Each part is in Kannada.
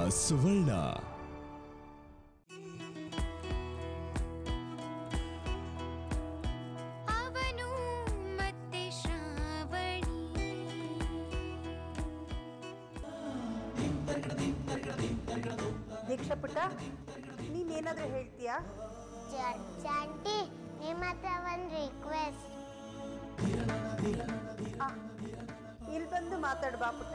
ಸುವರ್ಣ ಅವನು ಮತ್ತೆ ಶ್ರಾವಣಿ ದೀಕ್ಷಾ ಪುಟ್ಟ ನೀನೇನಾದ್ರೂ ಹೇಳ್ತೀಯಾ ಆಂಟಿ ನಿಮ್ಮ ಹತ್ರ ಒಂದು ರಿಕ್ವೆಸ್ಟ್ ಇಲ್ಲಿ ಬಂದು ಮಾತಾಡ್ ಬಾ ಪುಟ್ಟ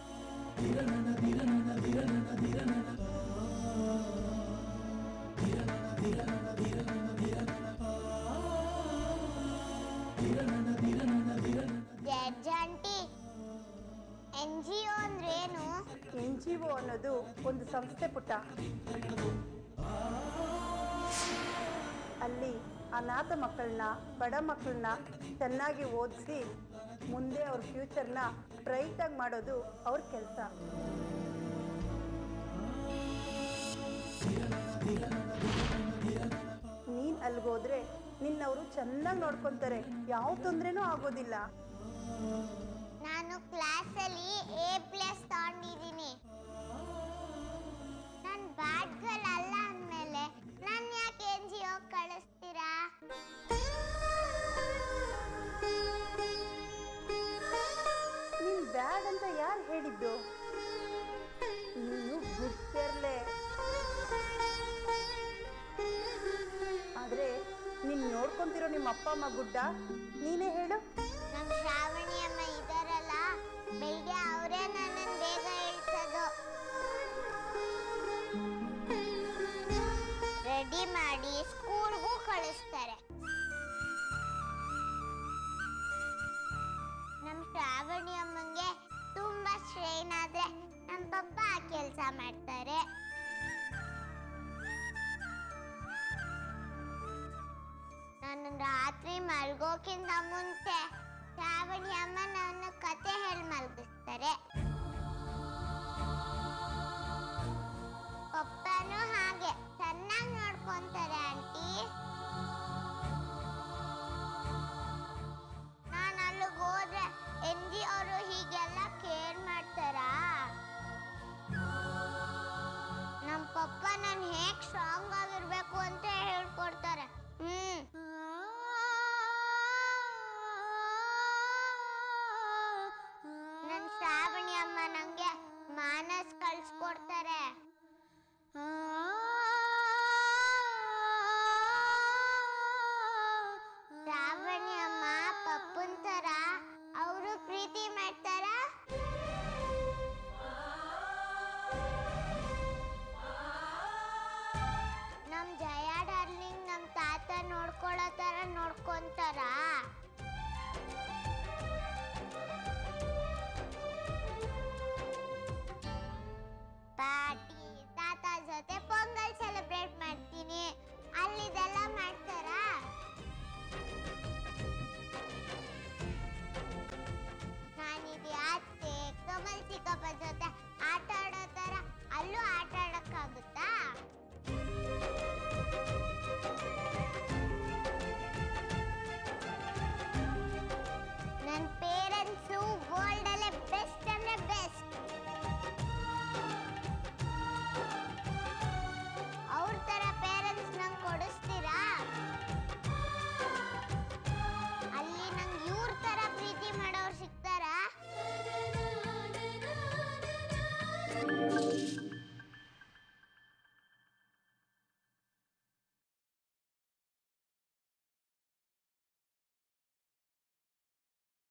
judge aunty N G O ಅಂದ್ರೆ ಏನು ಎನ್ ಜಿ ಒ ಅನ್ನೋದು ಒಂದು ಸಂಸ್ಥೆ ಪುಟ್ಟ ಅಲ್ಲಿ ಅನಾಥ ಮಕ್ಕಳನ್ನ ಬಡ ಮಕ್ಕಳನ್ನ ಚೆನ್ನಾಗಿ ಓದಿಸಿ ಮುಂದೆ ಅವ್ರ ಫ್ಯೂಚರ್ನ ಬ್ರೈಟಾಗಿ ಮಾಡೋದು ಅವ್ರ ಕೆಲಸ ನೀನ್ ಅಲ್ಗೋದ್ರೆ ನಿನ್ನವರು ಚೆನ್ನಾಗಿ ನೋಡ್ಕೊಂತಾರೆ ಯಾವ ತೊಂದರೆನೂ ಆಗೋದಿಲ್ಲ ನಾನು ಕ್ಲಾಸಲ್ಲಿ ಎ ಪ್ಲಸ್ ತಗೊಂಡಿದ್ದೀನಿ ನಾನು ಬ್ಯಾಡ್ ಗರ್ಲ್ ಅಲ್ಲ ಅಂದಮೇಲೆ ನಾನು ಯಾಕೆ ಎನ್ ಜಿ ಒ ಕಳಿಸ್ತೀರಾ ನೀನ್ ಬ್ಯಾಡ್ ಅಂತ ಯಾರು ಹೇಳಿದ್ದು ನೀನು ಗುಡ್ತಿರ್ಲೆ ಆದ್ರೆ ನೀನ್ ನೋಡ್ಕೊಂತಿರೋ ನಿಮ್ಮ ಅಪ್ಪ ಅಮ್ಮ ಗುಡ್ಡ ನೀನೇ ಹೇಳು ನಮ್ಮ ಶ್ರಾವಣಿ ಅಮ್ಮ ಇದಾರಲ್ಲ ಬೆಳಿಗ್ಗೆ ಅವರೇ ನನ್ನನ್ನು ಬೇಗ ಇಳಿಸೋದು ರೆಡಿ ಮಾಡಿ ಸ್ಕೂಲ್ಗೂ ಕಳಿಸ್ತಾರೆ ನಮ್ಮ ಶ್ರಾವಣಿ ಅಮ್ಮಂಗೆ ತುಂಬಾ ಸ್ಟ್ರೈನ್ ಆದ್ರೆ ನಮ್ಮ ಪಪ್ಪ ಆ ಕೆಲಸ ಮಾಡ್ತಾರೆ ನಾನು ರಾತ್ರಿ ಮಲ್ಗೋಕ್ಕಿಂತ ಮುಂಚೆ ಶ್ರಾವಣಿ ಅಮ್ಮ ನನ್ನ ಕತೆ ಹೇಳಿ ಮಲಗಿಸ್ತಾರೆ ಪಪ್ಪನೂ ಹಾಗೆ ಚೆನ್ನಾಗಿ ನೋಡ್ಕೊಂತಾರೆ ಆಂಟಿ ನಾನು ಅಲ್ಲಿಗೆ ಹೋದ್ರೆ ಎನ್ ಜಿ ಅವರು ಹೀಗೆಲ್ಲ ಕೇರ್ ಮಾಡ್ತಾರಾ ನಮ್ಮ ಪಪ್ಪ ನಾನು ಹೇಗೆ ಸ್ಟ್ರಾಂಗ್ ಆಗಿರ್ಬೇಕು ಅಂತ ಹೇಳ್ಕೊಡ್ತಾರೆ ಹ್ಮ್ ನನ್ನ ಶ್ರಾವಣಿ ಅಮ್ಮ ನಂಗೆ ಮಾನಸ್ ಕಳ್ಸ್ಕೊಡ್ತಾರೆ ಶ್ರಾವಣಿ ಅಮ್ಮ ಪಪ್ಪನ್ ತರ ಅವರು ಪ್ರೀತಿ ಮಾಡ್ತಾರ ನಮ್ ಜಯ ಡಾರ್ಲಿಂಗ್ ನಮ್ ತಾತ ನೋಡ್ಕೊಳ್ಳೋ ತರ ನೋಡ್ಕೊಂತಾರ